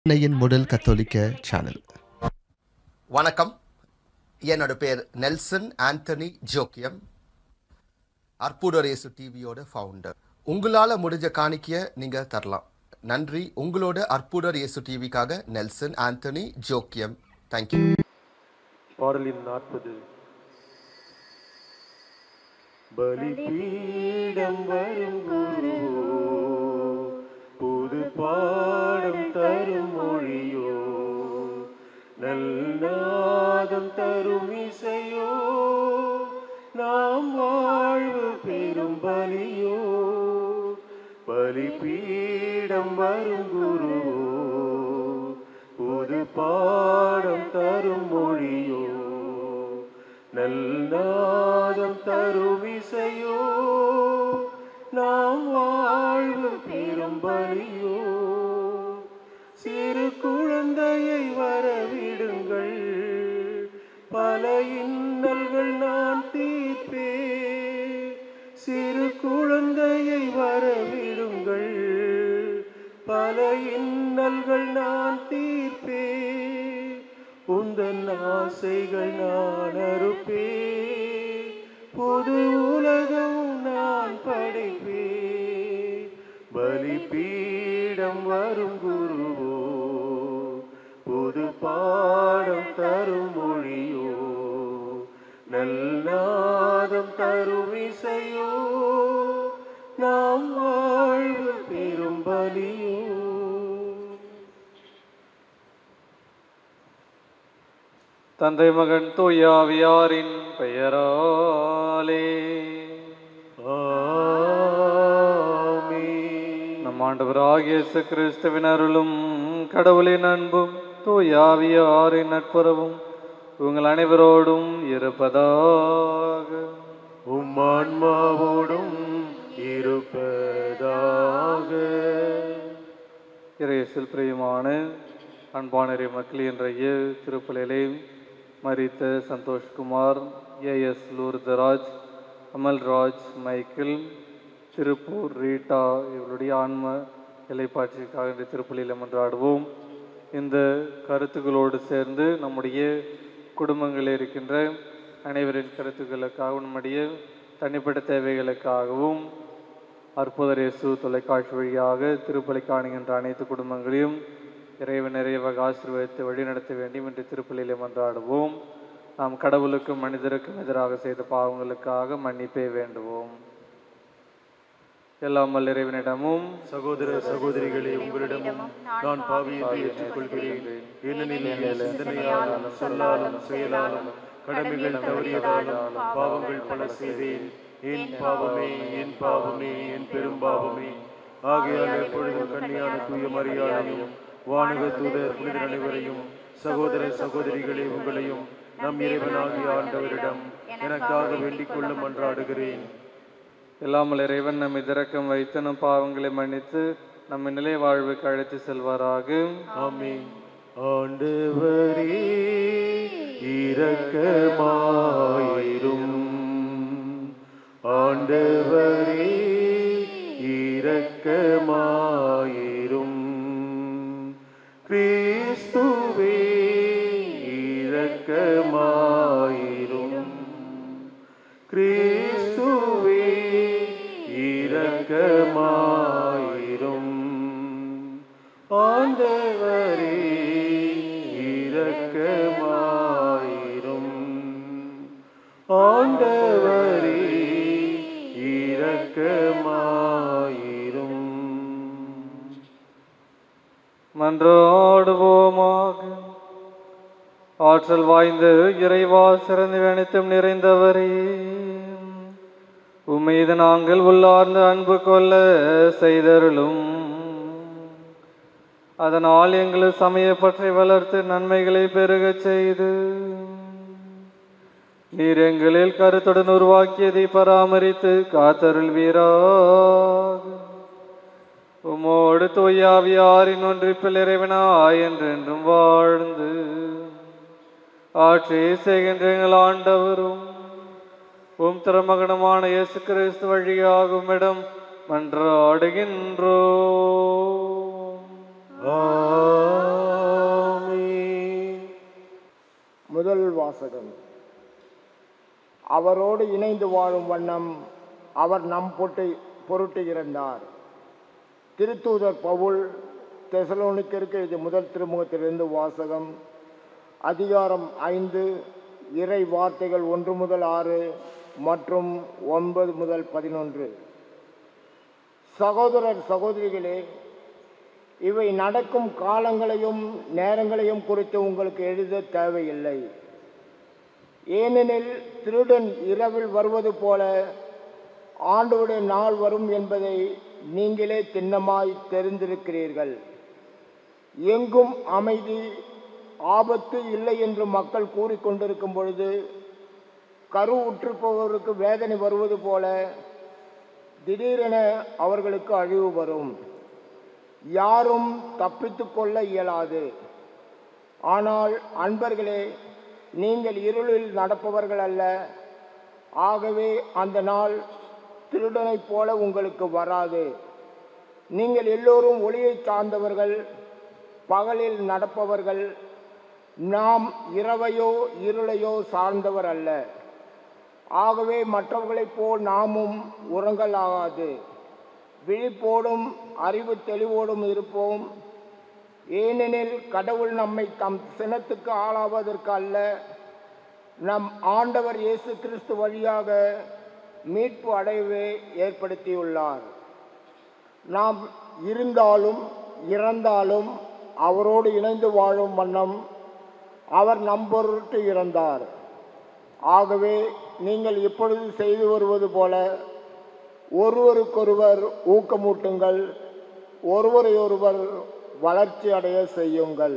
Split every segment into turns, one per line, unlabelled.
சென்னையின் முதல் கத்தோலிக்க சேனல்
வணக்கம் என்னோட பேர் நெல்சன் ஆண்டனி ஜோக்கியம் அற்புதரேசு டிவியோட ஃபவுண்டர் உங்களால் முடிஞ்ச காணிக்கைய நீங்கள் தரலாம் நன்றி உங்களோட அற்புதர் இயேசு டிவிக்காக நெல்சன் ஆண்டனி ஜோக்கியம் தேங்க்யூ
பாடலின் நாற்பது பலிபீடம் வரும் குரு புது பாடம் தரும் மொழியோ நல்நாதம் தரும் இசையோ நாம் வாழ்வு பெரும் பலியோ பலிபீடம் வரும் குருவோ புது பாடம் தரும் மொழியோ நல்நாதம் தரும் இசையோ நாம் வாழ்வு பெரும் பலியோ சிறு குழந்தையை வரவிடுங்கள் பல இன்னல்கள் நான் தீர்ப்பே சிறு குழந்தையை வரவிடுங்கள் பல இன்னல்கள் நான் தீர்ப்பே உந்தன் ஆசைகள் நான் அறுப்பே புது உலகம் நான் படைப்பே பலிபீடம் வரும் குருவோ புது பாடம் தரும் மொழியோ நல்நாதம் தரும் இசையோ நாம் வாழ்வு பெரும் பலியோ
தந்தை மகன் தூயாவியாரின் பெயராலே
ஆமென்.
நம் ஆண்டவராகிய இயேசு கிறிஸ்துவின் அருளும் கடவுளின் அன்பும் தூயாவியாரின் நட்புறவும் உங்கள் அனைவரோடும் இருப்பதாக
உம் ஆன்மாவோடும் இருப்பதாக
இறையேசில் பிரியமான அன்பான இறை மக்கள் இன்றைய திருப்பலிலே மரித்த Santhoshkumar A S Lourdraj Amalraj Michael Tiruppur Rita இவருடைய ஆன்ம இலைப்பாட்சிக்காக இந்த திருப்பலியில் மன்றாடுவோம் இந்த கருத்துக்களோடு சேர்ந்து நம்முடைய குடும்பங்களில் இருக்கின்ற அனைவரின் கருத்துக்களுக்காகவும் நம்முடைய தனிப்பட்ட தேவைகளுக்காகவும் அற்புதரேசு தொலைக்காட்சி வழியாக திருப்பலி காணுகின்ற அனைத்து குடும்பங்களையும் இறைவன் நிறைவாக ஆசீர்வதித்து வழிநடத்த வேண்டும் என்று திருப்பலியிலே மன்றாடுவோம் நாம் கடவுளுக்கும் மனிதருக்கும் எதிராக செய்த பாவங்களுக்காக மன்னிப்பே வேண்டுவோம் எல்லாம் வல்ல இறைவனிடமும்
சகோதர சகோதரிகளே உங்களிடமும் நான் பாவியை ஏற்றுக்கொள்கிறேன் ஏனெனில் என் சிந்தனையாலும் சொல்லாலும் செயலாலும் கடமைகள் தவறியதாலும் பாவங்கள் பல செய்தேன் என் பாவமே என் பாவமே என் பெரும் பாவமே ஆகையால் எப்பொழுதும் கன்னியான தூய மரியாதையும் வானக தூதர் புனிதர் அனைவரையும் சகோதர சகோதரிகளே உங்களையும் நம் இறைவனாகிய ஆண்டவரிடம் எனக்காக வேண்டிக் கொள்ள மன்றாடுகிறேன்
எல்லாமல் இறைவன் நம்மை திறக்கம் வைத்து நம் பாவங்களை மன்னித்து நம்ம நிலை வாழ்வுக்கு அழைத்து செல்வாராக
ஆமென் ஆண்டவரே இரக்கமாயிரும் ஆண்டவரே இரக்கமாயிரும் கிறிஸ்துவே இரக்கமாயிரும் கிறிஸ்துவே இரக்கமாயிரும் ஆண்டவரே இரக்கமாயிரும் ஆண்டவரே இரக்கமாயிரும்
மன்றாடுவோமாக ஆற்றல் வாய்ந்த இறைவா சிறந்து அனைத்தும் நிறைந்தவரே உம்மீது நாங்கள் உள்ளார்ந்த அன்பு கொள்ள செய்தருளும் அதனால் எங்கள் சமய பற்றி வளர்த்து நன்மைகளை பெருகச் செய்து நீர் எங்களில் கருத்துடன் உருவாக்கியதை பராமரித்து காத்தருள்வீராக உமோடு தூயாவியாரின் ஒன்றிப்பில் இறைவனாய் என்றென்றும் வாழ்ந்து ஆட்சி செய்கின்ற எங்கள் ஆண்டவரும் உம் திருமகனமான இயேசு கிறிஸ்து வழியாகும் இடம் மன்றாடுகின்றோம்
ஆமென்.
முதல் வாசகம் அவரோடு இணைந்து வாழும் வண்ணம் அவர் நம் பொட்டு பொருட்டு இறந்தார் திருத்தூதர் பவுல் தெசலோனிக்கிற்கு இது முதல் திருமுகத்திலிருந்து வாசகம் அதிகாரம் ஐந்து இறை வார்த்தைகள் ஒன்று முதல் ஆறு மற்றும் ஒன்பது முதல் பதினொன்று சகோதரர் சகோதரிகளே இவை நடக்கும் காலங்களையும் நேரங்களையும் குறித்து உங்களுக்கு எழுத தேவையில்லை ஏனெனில் திருடன் இரவில் வருவது போல ஆண்டோடைய நாள் வரும் என்பதை நீங்களே திண்ணமாய் தெரிந்திருக்கிறீர்கள் எங்கும் அமைதி ஆபத்து இல்லை என்று மக்கள் கூறிக்கொண்டிருக்கும் பொழுது கரு உற்றுப்பவருக்கு வேதனை வருவது போல திடீரென அவர்களுக்கு அழிவு வரும் யாரும் தப்பித்து கொள்ள இயலாது ஆனால் அன்பர்களே நீங்கள் இருளில் நடப்பவர்கள் அல்ல ஆகவே அந்த நாள் திருடனைப் போல உங்களுக்கு வராது நீங்கள் எல்லோரும் ஒளியை சார்ந்தவர்கள் பகலில் நடப்பவர்கள் நாம் இரவையோ இருளையோ சார்ந்தவர் அல்ல ஆகவே மற்றவர்களைப் போல் நாமும் உறங்கலாகாது விழிப்போடும் அறிவு தெளிவோடும் இருப்போம் ஏனெனில் கடவுள் நம்மை தம் சினத்துக்கு ஆளாவதற்கு அல்ல நம் ஆண்டவர் இயேசு கிறிஸ்து வழியாக மீட்பு அடைவே ஏற்படுத்தியுள்ளார் நாம் இருந்தாலும் இறந்தாலும் அவரோடு இணைந்து வாழும் வண்ணம் அவர் நம்பொருட்டு இறந்தார் ஆகவே நீங்கள் இப்பொழுது செய்து வருவது போல ஒருவருக்கொருவர் ஊக்கமூட்டுங்கள் ஒருவரையொருவர் வளர்ச்சி அடைய செய்யுங்கள்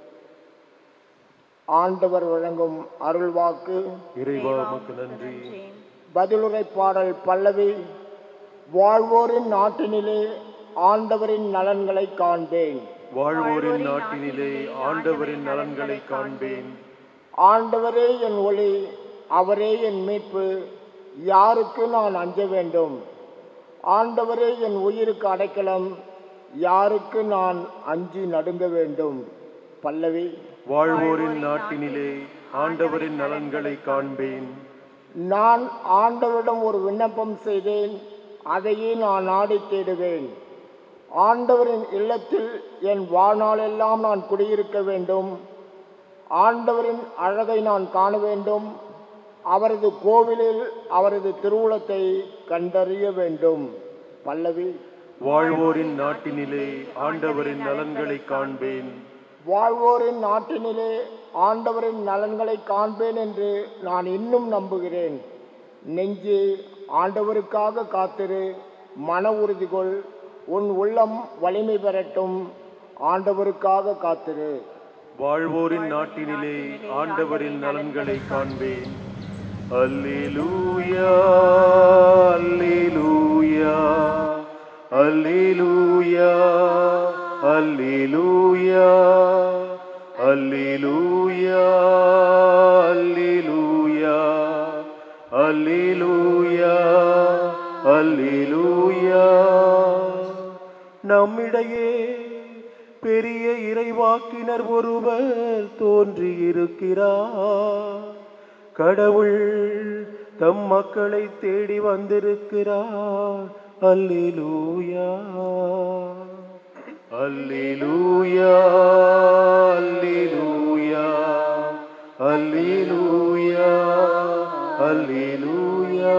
ஆண்டவர் வழங்கும் அருள்வாக்கு
இறைவா உமக்கு நன்றி
பதிலுரை பாடல் பல்லவி வாழ்வோரின் நாட்டினிலே ஆண்டவரின் நலன்களை காண்பேன்
வாழ்வோரின் நாட்டினிலே ஆண்டவரின் நலன்களை காண்பேன்
ஆண்டவரே என் ஒளி அவரே என் மீட்பு யாருக்கு நான் அஞ்ச வேண்டும் ஆண்டவரே என் உயிருக்கு அடைக்கலம் யாருக்கு நான் அஞ்சி நடுங்க வேண்டும் பல்லவி
வாழ்வோரின் நாட்டினிலே ஆண்டவரின் நலன்களை காண்பேன்
நான் ஆண்டவரிடம் ஒரு விண்ணப்பம் செய்தேன் அதையே நான் நாடி தேடுவேன் ஆண்டவரின் இல்லத்தில் என் வாழ்நாளெல்லாம் நான் குடியிருக்க வேண்டும் ஆண்டவரின் அழகை நான் காண வேண்டும் அவரது கோவிலில் அவரது திருவுளத்தை கண்டறிய வேண்டும் பல்லவி
வாழ்வோரின் நாட்டினிலே ஆண்டவரின் நலன்களை காண்பேன்
வாழ்வோரின் நாட்டினிலே ஆண்டவரின் நலன்களை காண்பேன் என்று நான் இன்னும் நம்புகிறேன் நெஞ்சு ஆண்டவருக்காக காத்திரு மன உறுதி கொள் உன் உள்ளம் வலிமை பெறட்டும் ஆண்டவருக்காக காத்திரு
வாழ்வோரின் நாட்டினிலே ஆண்டவரின் நலன்களை காண்பேன் அல்லேலூயா அல்லேலூயா அல்லேலூயா அல்லேலூயா அல்லேலூயா அல்லேலூயா அல்லேலூயா அல்லேலூயா நம்மிடையே பெரிய இறைவாக்கினர் ஒருவர் தோன்றியிருக்கிறார் கடவுள் தம் மக்களை தேடி வந்திருக்கிறார் அல்லேலூயா அல்லேலூயா அல்லேலூயா அல்லேலூயா அல்லேலூயா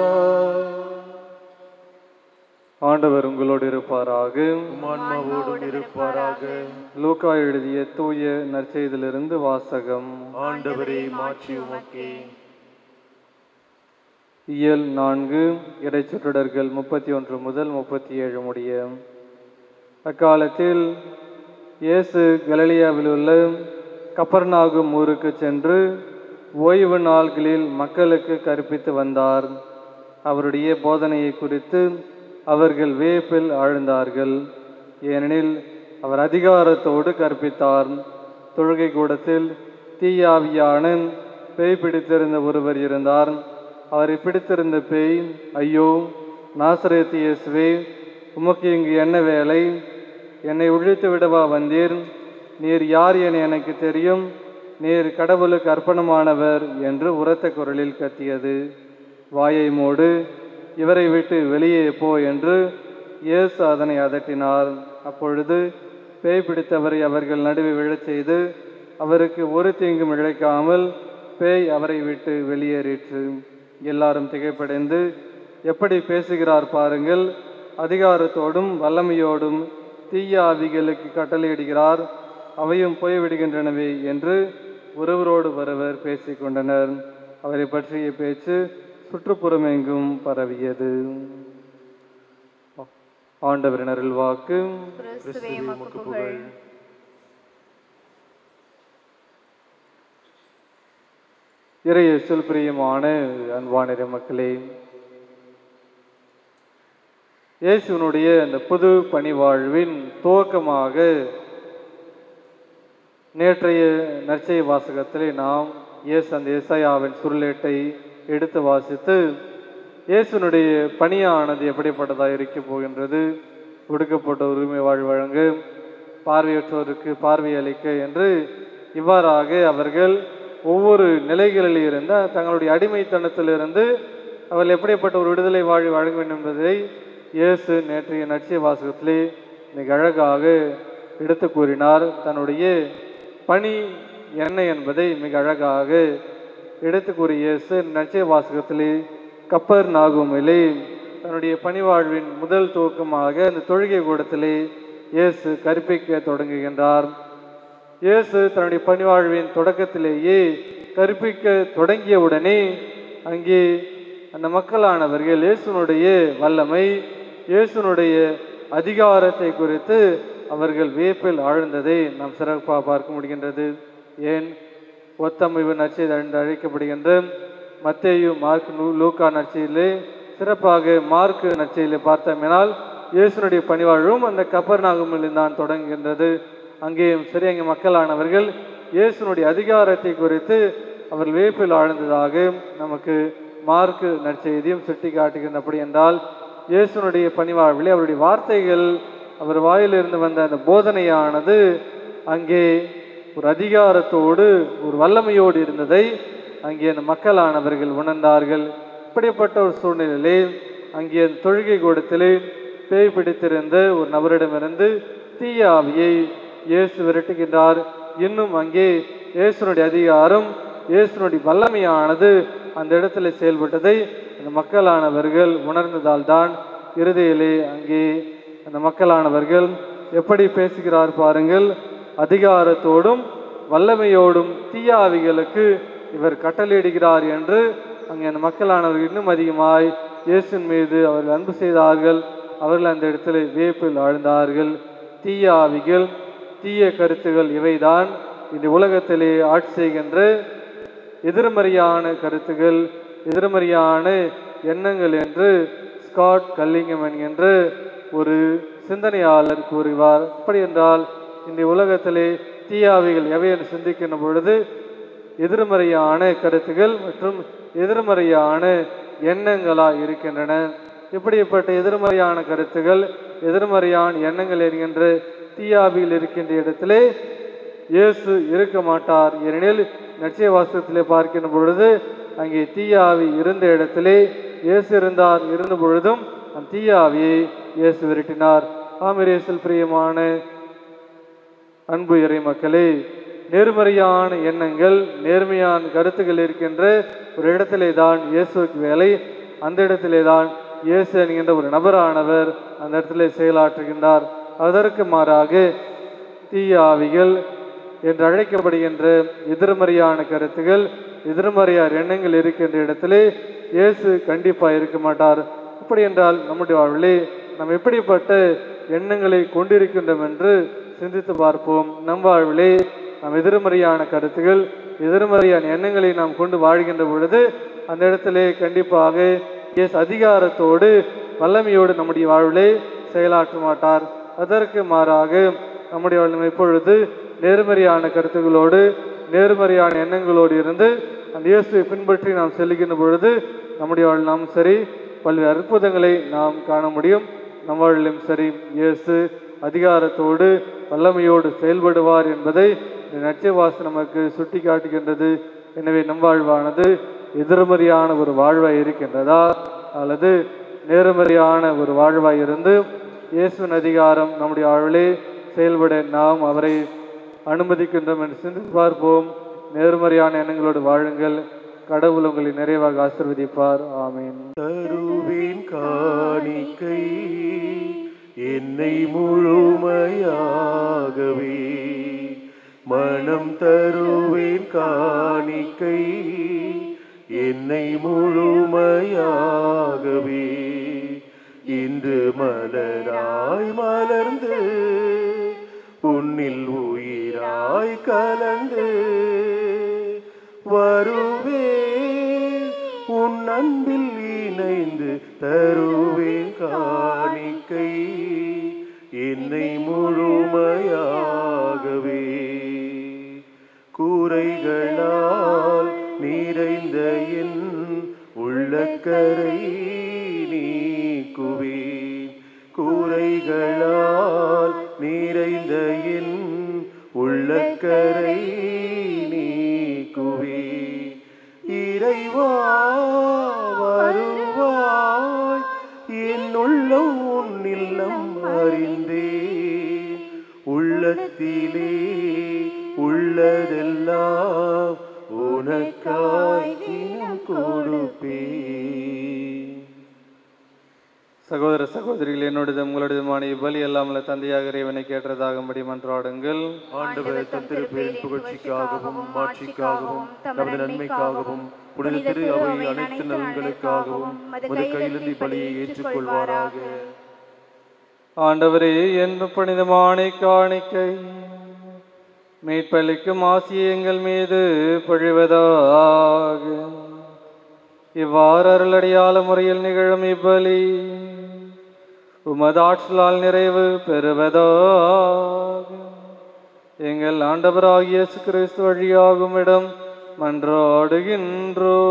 ஆண்டவர் உங்களோடு இருப்பாராக
ஆன்மாவோடும் இருப்பாராக
லூக்கா எழுதிய தூய நற்செய்திலிருந்து வாசகம்
ஆண்டவரே மாற்றி உமக்கே
இயல் நான்கு இடைச்சொற்றொடர்கள் முப்பத்தி ஒன்று முதல் முப்பத்தி ஏழு முடிய அக்காலத்தில் இயேசு கலிலியாவில் உள்ள கப்பர்நாகும் ஊருக்கு சென்று ஓய்வு நாள்களில் மக்களுக்கு கற்பித்து வந்தார் அவருடைய போதனையை குறித்து அவர்கள் வியப்பில் ஆழ்ந்தார்கள் ஏனெனில் அவர் அதிகாரத்தோடு கற்பித்தார் தொழுகை கூடத்தில் தீயாவியான பேய் பிடித்திருந்த ஒருவர் இருந்தார் அவரை பிடித்திருந்த பேய் ஐயோ நாசரேத்து இயேசுவே உமக்கு இங்கு என்ன வேலை என்னை ஒழித்து விடவா வந்தீர் நீர் யார் என எனக்கு தெரியும் நீர் கடவுளுக்கு அர்ப்பணமானவர் என்று உரத்த குரலில் கத்தியது வாயை மூடு இவரை விட்டு வெளியே போ என்று இயேசு அதனை அதட்டினார் அப்பொழுது பேய் பிடித்தவரை அவர்கள் நடுவே விழச் செய்து அவருக்கு ஒரு தீங்கும் இழைக்காமல் பேய் அவரை விட்டு வெளியேறிற்று எல்லாரும் திகைப்படைந்து எப்படி பேசுகிறார் பாருங்கள் அதிகாரத்தோடும் வல்லமையோடும் தீய ஆவிகளுக்கு கட்டளையிடுகிறார் அவையும் போய்விடுகின்றனவே என்று ஒருவரோடு ஒருவர் பேசிக்கொண்டனர் அவரை பற்றிய பேச்சு சுற்றுப்புறமெங்கும் பரவியது ஆண்டவரின் அருள் வாக்கு
கிறிஸ்துவே உமக்கு புகழ்
இறையேசுல் பிரியமான அன்பான மக்களே இயேசுவினுடைய அந்த புது பணிவாழ்வின் துவக்கமாக நேற்றைய நற்செய்தி வாசகத்திலே நாம் இயேசு அந்த ஏசாயாவின் சுருளேட்டை எடுத்து வாசித்து இயேசுனுடைய பணியானது எப்படிப்பட்டதாக இருக்க போகின்றது ஒடுக்கப்பட்ட உரிமை வாழ் வழங்க பார்வையற்றோருக்கு பார்வை அளிக்க என்று இவ்வாறாக அவர்கள் ஒவ்வொரு நிலைகளில் இருந்த தங்களுடைய அடிமைத்தனத்திலிருந்து அவர்கள் எப்படிப்பட்ட ஒரு விடுதலை வாழ் வழங்க வேண்டும் என்பதை இயேசு நேற்றைய நட்சிய வாசகத்திலே மிக அழகாக எடுத்து கூறினார் தன்னுடைய பணி என்ன என்பதை மிக அழகாக எடுத்து கூறிய இயேசு நட்சிய வாசகத்திலே கப்பர் நாகுமிலே தன்னுடைய பணிவாழ்வின் முதல் துவக்கமாக அந்த தொழுகை கூடத்திலே இயேசு கற்பிக்க தொடங்குகின்றார் இயேசு தன்னுடைய பணிவாழ்வின் தொடக்கத்திலேயே கற்பிக்க தொடங்கியவுடனே அங்கே அந்த மக்களானவர்கள் இயேசுனுடைய வல்லமை இயேசுனுடைய அதிகாரத்தை குறித்து அவர்கள் வியப்பில் ஆழ்ந்ததை நாம் சிறப்பாக பார்க்க முடிகின்றது ஏன் ஒத்தமைவு நற்செய்தி என்று அழைக்கப்படுகின்ற மத்தேயு மார்க் நூ- லூக்கா நற்செய்தியிலே சிறப்பாக மார்க் நற்செய்தியிலே பார்த்தோமெனால் இயேசுனுடைய பணிவாழ்வும் அந்த கப்பர்நாகமில் தான் தொடங்குகின்றது அங்கேயும் சரி அங்கே மக்களானவர்கள் இயேசுனுடைய அதிகாரத்தை குறித்து அவர்கள் வியப்பில் ஆழ்ந்ததாக நமக்கு மார்க் நற்செய்தியும் சுட்டி காட்டுகின்றபடி என்றால் இயேசுனுடைய பணிவாழ்விலே அவருடைய வார்த்தைகள் அவர் வாயிலிருந்து வந்த அந்த போதனையானது அங்கே ஒரு அதிகாரத்தோடு ஒரு வல்லமையோடு இருந்ததை அங்கே அந்த மக்களானவர்கள் உணர்ந்தார்கள் இப்படிப்பட்ட ஒரு சூழ்நிலையிலே அங்கே அந்த தொழுகை கூடத்திலே பேய் பிடித்திருந்த ஒரு நபரிடமிருந்து தீய ஆவியை இயேசு விரட்டுகின்றார் இன்னும் அங்கே இயேசுனுடைய அதிகாரம் இயேசுனுடைய வல்லமையானது அந்த இடத்துல செயல்பட்டதை அந்த மக்களானவர்கள் உணர்ந்ததால் தான் இறுதியிலே அங்கே அந்த மக்களானவர்கள் எப்படி பேசுகிறார் பாருங்கள் அதிகாரத்தோடும் வல்லமையோடும் தீய ஆவிகளுக்கு இவர் கட்டளையிடுகிறார் என்று அங்கே அந்த மக்களானவர்கள் இன்னும் அதிகமாய் இயேசுவின் மீது அவர்கள் அன்பு செய்தார்கள் அவர்கள் அந்த இடத்துல வியப்பில் ஆழ்ந்தார்கள் தீய ஆவிகள் தீய கருத்துகள் இவைதான் இந்த உலகத்திலே ஆட்சி செய்கின்ற எதிர்மறையான கருத்துகள் எதிர்மறையான எண்ணங்கள் என்று ஸ்காட் கல்லிங்கம் என்கின்ற ஒரு சிந்தனையாளர் கூறுவார் அப்படி என்றால் இந்த உலகத்திலே தீயாவிகள் எவை என்று சிந்திக்கின்ற பொழுது எதிர்மறையான கருத்துகள் மற்றும் எதிர்மறையான எண்ணங்களா இருக்கின்றன இப்படிப்பட்ட எதிர்மறையான கருத்துகள் எதிர்மறையான எண்ணங்கள் என்கின்ற தீயாவியில் இருக்கின்ற இடத்திலே இயேசு இருக்க மாட்டார் ஏனெனில் நட்சிய வாசகத்திலே பார்க்கின்ற பொழுது அங்கே தீயாவி இருந்த இடத்திலே இயேசு இருந்தார் இருந்த பொழுதும் அந்த தீயாவியை இயேசு விரட்டினார் ஆமிரேசில் பிரியமான அன்பு இறை மக்களே நேர்மறையான எண்ணங்கள் நேர்மையான கருத்துக்கள் இருக்கின்ற ஒரு இடத்திலே தான் இயேசுவுக்கு வேலை அந்த இடத்திலே தான் இயேசு என்கின்ற ஒரு நபரானவர் அந்த இடத்திலே செயலாற்றுகின்றார் அதற்கு மாறாக தீய ஆவிகள் என்று அழைக்கப்படுகின்ற எதிர்மறையான கருத்துகள் எதிர்மறையான எண்ணங்கள் இருக்கின்ற இடத்திலே இயேசு கண்டிப்பாக இருக்க மாட்டார் அப்படி என்றால் நம்முடைய வாழ்விலே நாம் எப்படிப்பட்ட எண்ணங்களை கொண்டிருக்கின்றோம் என்று சிந்தித்து பார்ப்போம் நம் வாழ்விலே நாம் எதிர்மறையான கருத்துகள் எதிர்மறையான எண்ணங்களை நாம் கொண்டு வாழ்கின்ற பொழுது அந்த இடத்திலே கண்டிப்பாக இயேசு அதிகாரத்தோடு வல்லமையோடு நம்முடைய வாழ்விலே செயலாற்ற மாட்டார் அதற்கு மாறாக நம்முடைய வாழ்வு இப்பொழுது நேர்மறையான கருத்துகளோடு நேர்மறையான எண்ணங்களோடு இருந்து அந்த இயேசுவை பின்பற்றி நாம் செல்லுகின்ற பொழுது நம்முடைய வாழ் நாம் சரி பல்வேறு அற்புதங்களை நாம் காண முடியும் நம்ம வாழ்விலும் சரி இயேசு அதிகாரத்தோடு வல்லமையோடு செயல்படுவார் என்பதை நச்சை வாசம் நமக்கு சுட்டி காட்டுகின்றது எனவே நம் வாழ்வானது எதிர்மறையான ஒரு வாழ்வாய் இருக்கின்றதா அல்லது நேர்மறையான ஒரு வாழ்வாய் இருந்து இயேசுவின் அதிகாரம் நம்முடைய வாழ்விலே செயல்பட நாம் அவரை அனுமதிக்கின்றோம் என்று சிந்தித்து பார்ப்போம் நேர்மறையான எண்ணங்களோடு வாழுங்கள் கடவுள் உங்களை நிறைவாக ஆசிர்வதிப்பார் ஆமீன்
தருவேன் காணிக்கை என்னை முழுமையாகவே மனம் தருவேன் காணிக்கை என்னை முழுமையாகவே இன்று மலராய் மலர்ந்து உன்னில் உயிராய் கலந்து வருவேன் உன் அன்பில் இணைந்து தருவேன் காணிக்கை என்னை முழுமையாகவே கூரைகளால் நிறைந்த என் உள்ளக்கரை நீக்குவேன் கூரைகளால் நிறைந்த என் உள்ளக்கரை நீக்குவே இறைவா வருவாய் என் உள்ளம் உன்னில்லம் அறிந்தே உள்ளத்திலே உள்ளதெல்லாம் உனக்காய் தினம் கொடுப்பேன்
சகோதர சகோதரிகள் என்னுடைய உங்களுடையமான இப்பலி எல்லாமல்ல தந்தையாக இறைவனை கேட்டதாகும்படி மன்றாடுங்கள்
ஆண்டவர் தந்திருப்பேரின் புகழ்ச்சிக்காகவும் மாட்சிக்காகவும் நமது நன்மைக்காகவும் புனித திரு அவை அனைத்து நலன்களுக்காகவும் மது கையிலிருந்து பலியை ஏற்றுக்கொள்வாராக
ஆண்டவரே என் புனிதமான காணிக்கை மீட்பளிக்கும் ஆசியை எங்கள் மீது பொழிவதாக இவ்வாறு அருளடியால முறையில் நிகழும் இப்பலி உமது ஆற்றலால் நிறைவு பெறுவதாக எங்கள் ஆண்டவராகிய இயேசு கிறிஸ்து வழியாகும் இடம் மன்றாடுகின்றோ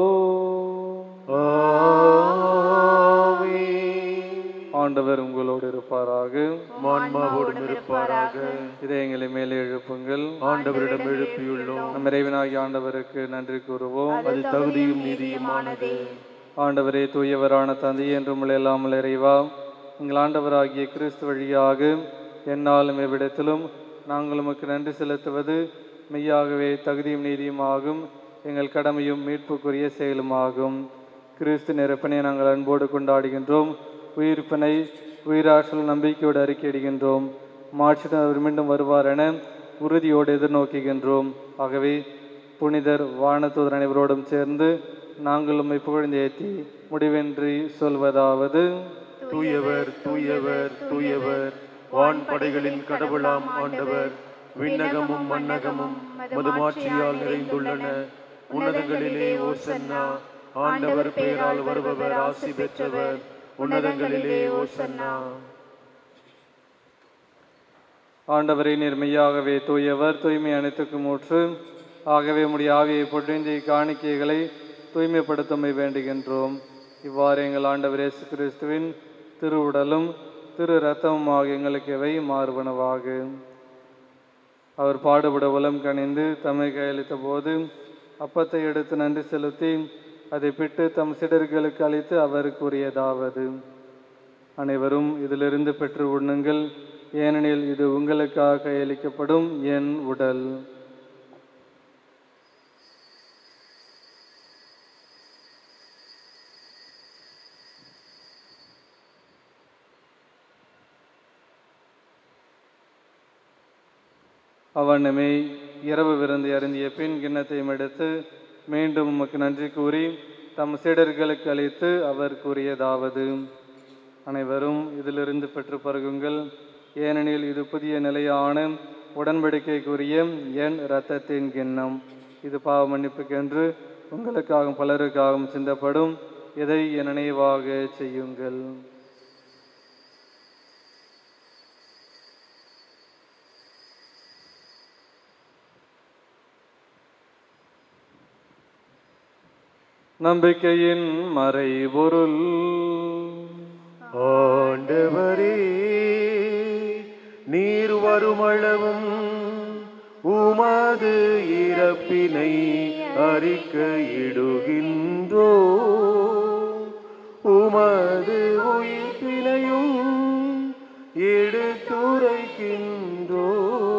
ஆண்டவர் உங்களோடு இருப்பாராக
மான்மாவோடும் இருப்பாராக
இதை எங்களை மேலே எழுப்புங்கள்
ஆண்டவரிடம் எழுப்பியுள்ளோம்
நம் இறைவனாகிய ஆண்டவருக்கு நன்றி கூறுவோம்
அது தகுதியும் நீதியுமானது
ஆண்டவரே தூயவரான தந்தை என்றும் இல்லாமல் இறைவா எங்கள் ஆண்டவராகிய கிறிஸ்து வழியாக என்னாலும் எவ்விடத்திலும் நாங்கள் உமக்கு நன்றி செலுத்துவது மெய்யாகவே தகுதியும் நீதியும் ஆகும் எங்கள் கடமையும் மீட்புக்குரிய செயலுமாகும் கிறிஸ்து நிரப்பனை நாங்கள் அன்போடு கொண்டாடுகின்றோம் உயிர்ப்பினை உயிராற்றல் நம்பிக்கையோடு அறிக்கையிடுகின்றோம் மாற்றிடம் அவர் மீண்டும் வருவார் என உறுதியோடு எதிர்நோக்குகின்றோம் ஆகவே புனிதர் வானதூதர் அனைவரோடும் சேர்ந்து நாங்கள் உம்மை புகழ்ந்து ஏற்றி முடிவின்றி சொல்வதாவது
தூயவர் தூயவர் தூயவர் வான் படைகளின் கடவுளாம் ஆண்டவர் விண்ணகமும் மண்ணகமும் மதுமாட்சியால் நிறைந்துள்ளன உன்னதங்களிலே ஓசன்னா ஆண்டவர் பெயரால் வருபவர் ஆசி பெற்றவர் உன்னதங்களிலே ஓசன்னா
ஆண்டவரை நேர்மையாகவே தூயவர் தூய்மை அனைத்துக்கும் ஊற்று ஆகவே உம்முடைய ஆவியை பொழிந்த காணிக்கைகளை தூய்மைப்படுத்தமை வேண்டுகின்றோம் இவ்வாறு எங்கள் ஆண்டவர் இயேசு கிறிஸ்துவின் திருவுடலும் திரு ரத்தமுமாக எங்களுக்கு இவை மாறுபனவாக அவர் பாடுபட உலம் கணிந்து தம்மை கையளித்த போது அப்பத்தை எடுத்து நன்றி செலுத்தி அதை பிட்டு தம் சிடர்களுக்கு அளித்து அவர் கூறியதாவது அனைவரும் இதிலிருந்து பெற்று உண்ணுங்கள் ஏனெனில் இது உங்களுக்காக கையளிக்கப்படும் என் உடல் அவனுமே இரவு விருந்து அருந்திய பின் கிண்ணத்தையும் எடுத்து மீண்டும் உமக்கு நன்றி கூறி தம் சீடர்களுக்கு அளித்து அவர் கூறியதாவது அனைவரும் இதிலிருந்து பெற்று பருகுங்கள் ஏனெனில் இது புதிய நிலையான உடன்படிக்கைக்குரிய என் இரத்தத்தின் கிண்ணம் இது பாவ மன்னிப்புக்கென்று உங்களுக்காகவும் பலருக்காகவும் சிந்தப்படும் இதை என் நினைவாக செய்யுங்கள் நம்பிக்கையின் மறைபொருள்
ஆண்டவரே நீர் வருமளவும் உமது இறப்பினை அறிக்கையிடுகின்றோ உமது உயிர்ப்பினையும் எடுத்துரைக்கின்றோ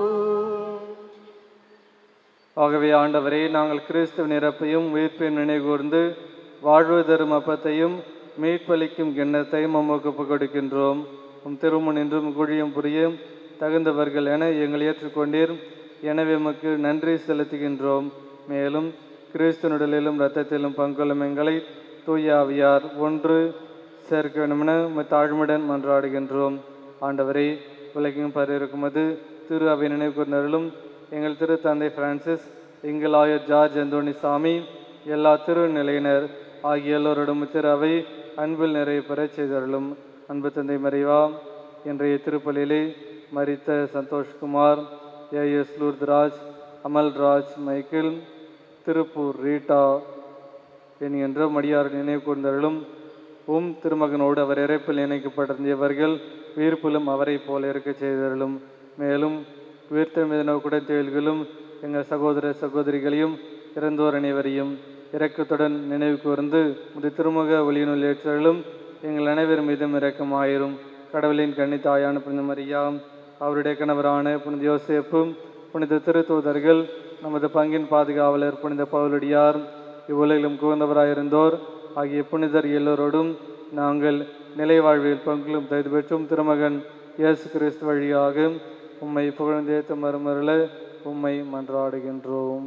ஆகவே ஆண்டவரே நாங்கள் கிறிஸ்துவ நிரப்பையும் உயிர்ப்பையும் நினைகூர்ந்து வாழ்வு தரும் அப்பத்தையும் மீட்பளிக்கும் கிண்ணத்தையும் உமக்கு ஒப்புக் கொடுக்கின்றோம் உம் திருமுன் என்றும் குழியும் புரிய தகுந்தவர்கள் என எங்களை ஏற்றுக்கொண்டீர் எனவே உமக்கு நன்றி செலுத்துகின்றோம் மேலும் கிறிஸ்துவனுடலிலும் இரத்தத்திலும் பங்கொள்ளும் எங்களை தூய ஆவியார் ஒன்று சேர்க்க வேண்டுமென உம்மை தாழ்மையுடன் மன்றாடுகின்றோம் ஆண்டவரே உலகெங்கும் பரவிருக்குமது திரு அவை நினைவு கூர்ந்தருளும் எங்கள் திரு தந்தை பிரான்சிஸ் எங்கள் ஆயர் ஜார்ஜ் அந்தோணி சாமி எல்லா திருநிலையினர் ஆகிய எல்லோரோடும் திரு அவை அன்பில் நிறைய பெறச் செய்தருளும் அன்பு தந்தை மறைவா இன்றைய திருப்பலியிலே மரித்த Santhoshkumar A S Lourdraj Amalraj Michael Tiruppur Rita என்கின்ற மடியார் நினைவு கூர்ந்தருளும் உம் திருமகனோடு அவர் இறைப்பில் இணைக்கப்பட்டிருந்தவர்கள் உயிர்ப்பிலும் அவரைப் போல இருக்கச் செய்தருளும் மேலும் உயிர்த்தெழுந்த குடத்தொழில்களும் எங்கள் சகோதர சகோதரிகளையும் இறந்தோர் அனைவரையும் இரக்கத்துடன் நினைவு கூர்ந்து முது திருமுக ஒளியினுள் ஏற்றலும் எங்கள் அனைவர் மீதும் இரக்கமாயிரும் கடவுளின் கன்னி தாயான புனித மரியா அவருடைய கணவரான புனித யோசேப்பும் புனித திருத்தூதர்கள் நமது பங்கின் பாதுகாவலர் புனித பவுலடியார் இவ்வுலகிலும் குகந்தவராயிருந்தோர் ஆகிய புனிதர் எல்லோரோடும் நாங்கள் நிலை வாழ்வில் பங்கிலும் தகுதி பெற்றும் திருமகன் இயேசு கிறிஸ்து வழியாக உம்மை புகழ்ந்தேத்த மறுமருள உம்மை மன்றாடுகின்றோம்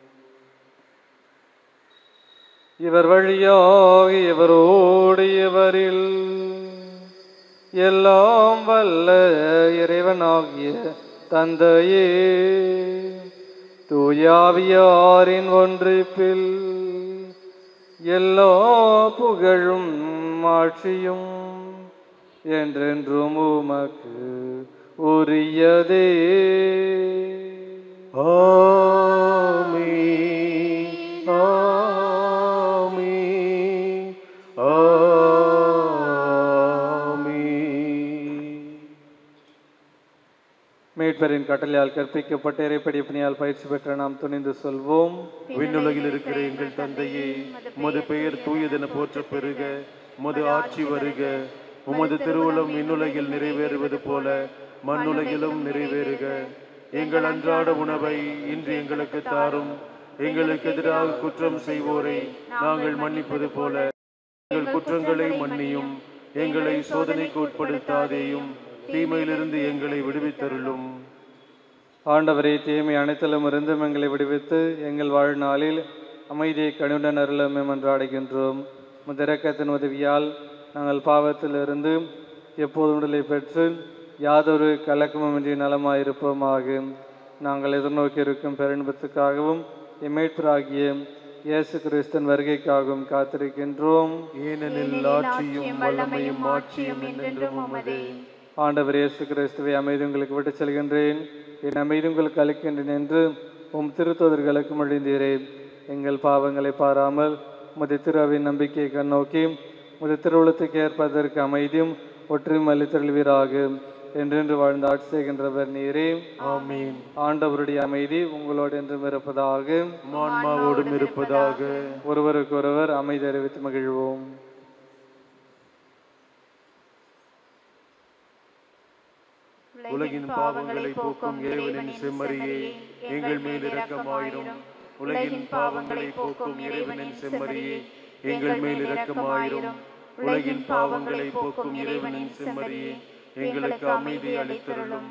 இவர் வழியாக இவரோடு இவரில் எல்லாம் வல்ல இறைவனாகிய தந்தையே தூயாவியாரின் ஒன்றிப்பில் எல்லா புகழும் ஆட்சியும் என்றென்றும் உமக்கு உரியதே
ஆமே ஆமே ஆமே
மீட்பரின் கட்டளையால் கற்பிக்கப்பட்ட இறைப்படி பணியால் பயிற்சி பெற்ற நாம் துணிந்து சொல்வோம்
விண்ணுலகில் இருக்கிற எங்கள் தந்தையே உமது பெயர் தூயதென போற்ற பெறுக உமது ஆட்சி வருக உமது திருவுளம் விண்ணுலகில் நிறைவேறுவது போல மண்ணுலகிலும் நிறைவேறுக எங்கள் அன்றாட உணவை இன்று எங்களுக்கு தாரும் எங்களுக்கு எதிராக குற்றம் செய்வோரை நாங்கள் மன்னிப்பது போல எங்கள் குற்றங்களை மன்னியும் எங்களை சோதனைக்கு உட்படுத்தாதேயும் தீமையிலிருந்து எங்களை விடுவித்தருளும்
ஆண்டவரே தீமை அனைத்திலும் இருந்தும் எங்களை விடுவித்து எங்கள் வாழ்நாளில் அமைதியை கனிவுடன் அருளமே மன்றாடுகின்றோம் முதிரக்கத்தின் உதவியால் நாங்கள் பாவத்திலிருந்து எப்போது விடுதலை பெற்று யாதொரு கலக்கமுமின்றி நலமாயிருப்போமாக நாங்கள் எதிர்நோக்கி இருக்கும் பேரின்பத்துக்காகவும் இமைப்பராகிய இயேசு கிறிஸ்தன் வருகைக்காகவும் காத்திருக்கின்றோம்
ஏனெனில் ஆட்சியும் வல்லமையும் ஆட்சியும் என்றென்றும் உமதே
ஆண்டவர் இயேசு கிறிஸ்துவை அமைதி உங்களுக்கு விட்டுச் செல்கின்றேன் என் அமைதி உங்களுக்கு அளிக்கின்றேன் என்று உம் திருத்தோதர்களுக்கு மொழிந்தீரே எங்கள் பாவங்களை பாராமல் உமது திருவின் நம்பிக்கையை கண்ணோக்கி உமது திருவுளத்துக்கு ஏற்பதற்கு அமைதியும் ஒற்றுமையும் அளித்தருள்வீராக என்றென்று வாழ்ந்து ஆட்சி செய்கின்றவர் நீரே
ஆமீன்
ஆண்டவருடைய அமைதி உங்களோடு என்றும் இருப்பதாக
ஆன்மாவோடும் இருப்பதாக
ஒருவருக்கொருவர் அமைதி அறிவித்து மகிழ்வோம்
உலகின் பாவங்களை போக்கும் இறைவனின் செம்மறியே எங்கள் மேல் இரக்கமாயிரும் உலகின் பாவங்களை போக்கும் இறைவனின் செம்மறியே எங்கள் மேல் இரக்கமாயிரும் உலகின் பாவங்களை போக்கும் இறைவனின் செம்மறியே எங்களுக்கு அமைதி அளித்தருளும்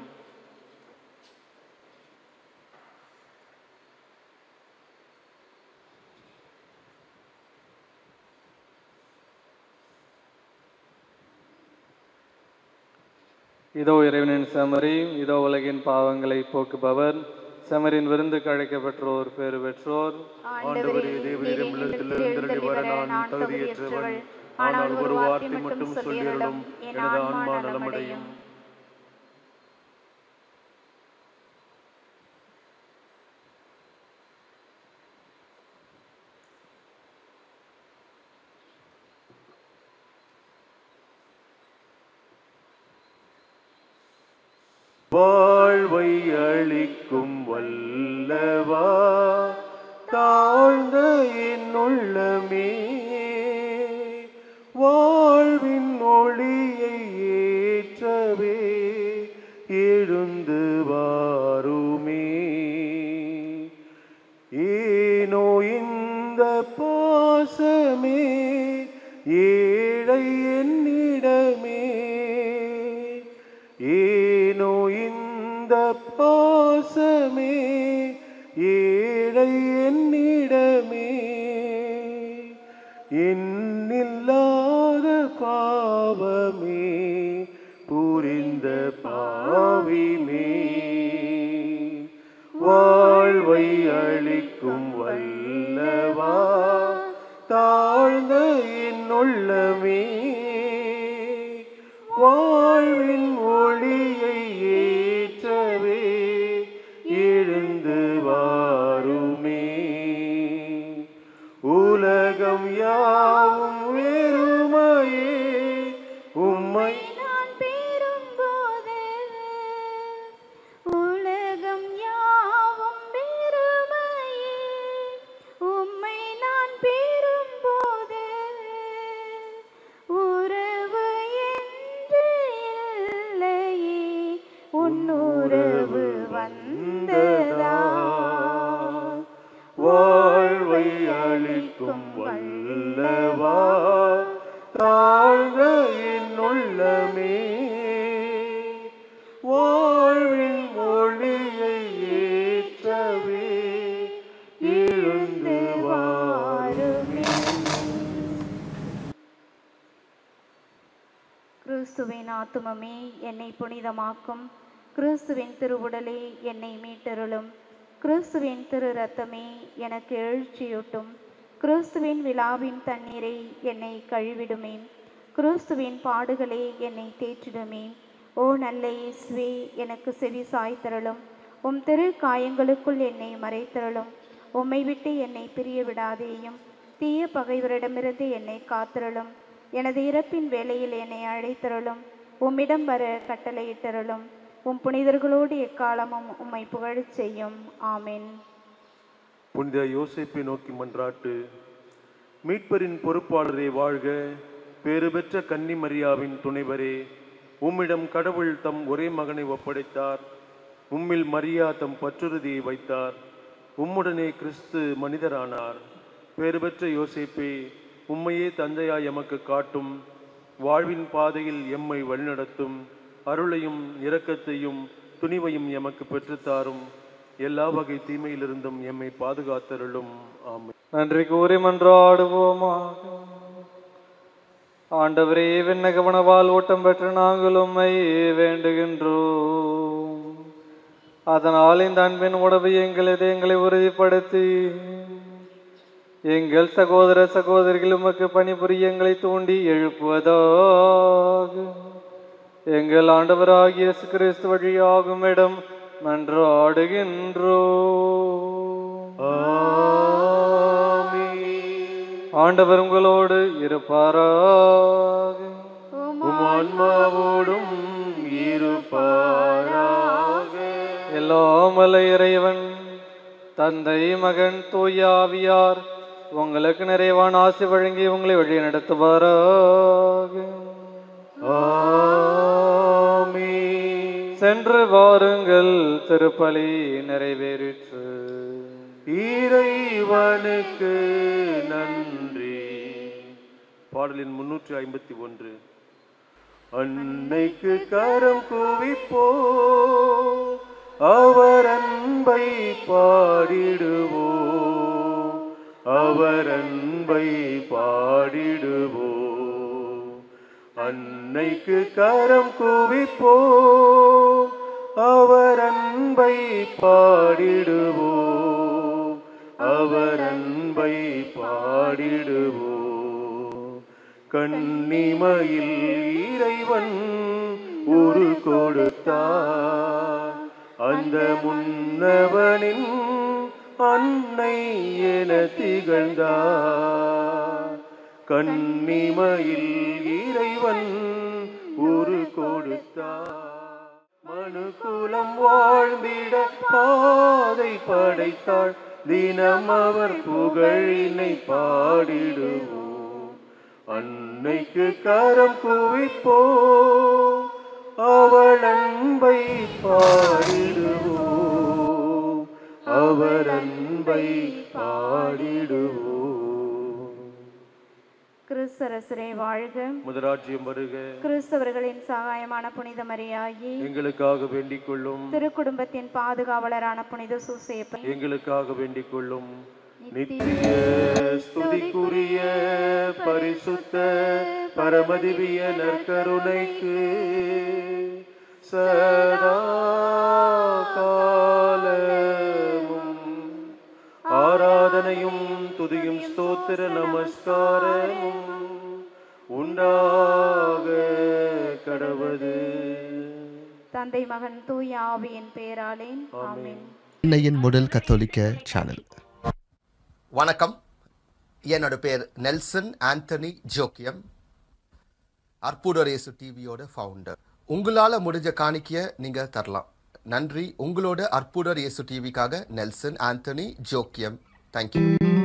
இதோ இறைவனின் செமரி இதோ உலகின் பாவங்களை போக்குபவர் செமரின் விருந்துக்கு அழைக்கப்பெற்றோர் பேறு பெற்றோர்
ஆண்டவரே தேவனிடம் எழுந்தருளி வர நான் தகுதியற்றவன் ஆனால் ஒரு வார்த்தை மட்டும் சொல்லியருளும் எனது ஆன்மா நலமடையும் வாழ்வை அளிக்கும் வல்லவா தாழ்ந்த என் உள்ளமே வாழ்வின் ஒளியை ஏற்றவே எழுந்து வாருமே ஏனோ இந்த பாசமே ஏழை என்னிடமே ஏனோ இந்த பாசமே ஏழை என்னிடமே என்னில்லாத பாவமே புரிந்த பாவிமே வாழ்வை அளிக்கும் வல்லவா தாழ்ந்த என் உள்ளமே வாழ்வின் ஒளியை ஏற்றவே எழுந்து வாருமே உலகம் யாவும் வெறுமையே உம்மை
நான் பெறும்போது உலகம் யாவும் வெறுமையே உம்மை நான் பெறும்போது உறவு என்று இல்லையே உன்னுறவு வந்ததா
வாழ்வை அளிக்கும் வல்லவா தாழ்ந்த என் உள்ளமே வாழ்வின் மொழியை ஏற்றவே எழுந்து வாருமே
கிறிஸ்துவின் ஆத்துமமே என்னை புனிதமாக்கும் கிறிஸ்துவின் திருவுடலே என்னை மீட்டருளும் கிறிஸ்துவின் திரு ரத்தமே எனக்கு எழுச்சியூட்டும் கிறிஸ்துவின் விழாவின் தண்ணீரை என்னை கழுவிடுமே கிறிஸ்துவின் பாடுகளே என்னை தேற்றிடுமே ஓ நல்ல இயேசுவே எனக்கு செவி சாய்த்தருளும் உம் திரு காயங்களுக்குள் என்னை மறைத்தருளும் உம்மை விட்டு என்னை பிரிய விடாதேயும் தீய பகைவரிடமிருந்து என்னை காத்திரளும் எனது இறப்பின் வேளையில் என்னை அழைத்தருளும் உம்மிடம் வர கட்டளையிட்டருளும் உம் புனிதர்களோடு எக்காலமும் உம்மை புகழச் செய்யும் ஆமென்
புனித யோசேப்பை நோக்கி மன்றாட்டு மீட்பரின் பொறுப்பாளரே வாழ்க பேறு பெற்ற கன்னி மரியாவின் துணைவரே உம்மிடம் கடவுள் தம் ஒரே மகனை ஒப்படைத்தார் உம்மில் மரியா தம் பற்றுறுதியை வைத்தார் உம்முடனே கிறிஸ்து மனிதரானார் பேறு பெற்ற யோசேப்பே உம்மையே தந்தையாய் எமக்கு காட்டும் வாழ்வின் பாதையில் எம்மை வழிநடத்தும் அருளையும் இரக்கத்தையும் துணிவையும் எமக்கு பெற்றுத்தாரும் எல்லா வகை தீமையிலிருந்தும் எம்மை பாதுகாத்தருளும் ஆமென்
நன்றி கூறி மன்றாடுவோமாக ஆண்டவரே விண்ணகவனவால் ஓட்டம் பெற்ற நாங்கள் உம்மை வேண்டுகின்றோம் அதனால் இந்த அன்பின் உணவு எங்களது எங்களை உறுதிப்படுத்தி எங்கள் சகோதர சகோதரிகள் உமக்கு பணிபுரிய எங்களை தூண்டி எழுப்புவதாக எங்கள் ஆண்டவராகிய இயேசு கிறிஸ்து வழியாகும் இடம் மன்றாடுகின்றோம்
ஆமென்.
ஆண்டவர் உங்களோடு இருப்பாராக
உம் ஆன்மாவோடும் இருப்பாராக
எல்லாம் வல்ல இறைவன் தந்தை மகன் தூய ஆவியார் உங்களுக்கு நிறைவான ஆசி வழங்கி உங்களை வழி நடத்துவாராக
ஆமென்.
சென்று வாருங்கள் திருப்பலி நிறைவேறிற்று
இறைவனுக்கு நன்றி பாடலின் முன்னூற்றி ஐம்பத்தி ஒன்று அன்னைக்கு கரம் குவிப்போ அவர் அன்பை பாடிடுவோ அவர் அன்பை பாடிடுவோ அன்னைக்கு கரம் குவிப்போ அவர் அன்பை பாடிடுவோ அவர் அன்பை பாடிடுவோ கண்ணிமையில் இறைவன் உரு கொடுத்தார் அந்த முன்னவனின் அன்னை என திகழ்ந்தார் கண்ணிமையில் இறைவன் உரு கொடுத்தார் மனுக்குலம் வாழ்ந்திட பாதை படைத்தாள் தினம் அவர் புகழினை பாடிடுவோம் அன்னைக்கு கரம் குவிப்போம் அவள் அன்பை பாடிடுவோம் அவர் அன்பை பாடிடுவோம்
கிறிஸ்தரசரே வாழ்க
முதராட்சியம் வருக
கிறிஸ்தவர்களின் சகாயமான புனித மரியாயி
எங்களுக்காக வேண்டிக் கொள்ளும்
திருக்குடும்பத்தின் பாதுகாவலரான புனித சூசேப்பை
எங்களுக்காக வேண்டிக் கொள்ளும் நித்திய ஸ்துதிக்குரிய பரிசுத்த பரமதிவிய நற்கருணைக்கு சதா காலமும் ஆராதனையும் துதியும் ஸ்தோத்திர நமஸ்காரமும் உண்டாக கடவது
தந்தை மகன் தூய ஆவியின் பேராலே ஆமென்
சென்னையின் முதல் கத்தோலிக்க சேனல்
வணக்கம் என்னோட பேர் நெல்சன் ஆண்டனி ஜோக்கியம் அற்புதர் இயேசு டிவியோட ஃபவுண்டர் உங்களால் முடிஞ்ச காணிக்கைய நீங்கள் தரலாம் நன்றி உங்களோட அற்புதர் இயேசு டிவிக்காக நெல்சன் ஆண்டனி ஜோக்கியம் தேங்க்யூ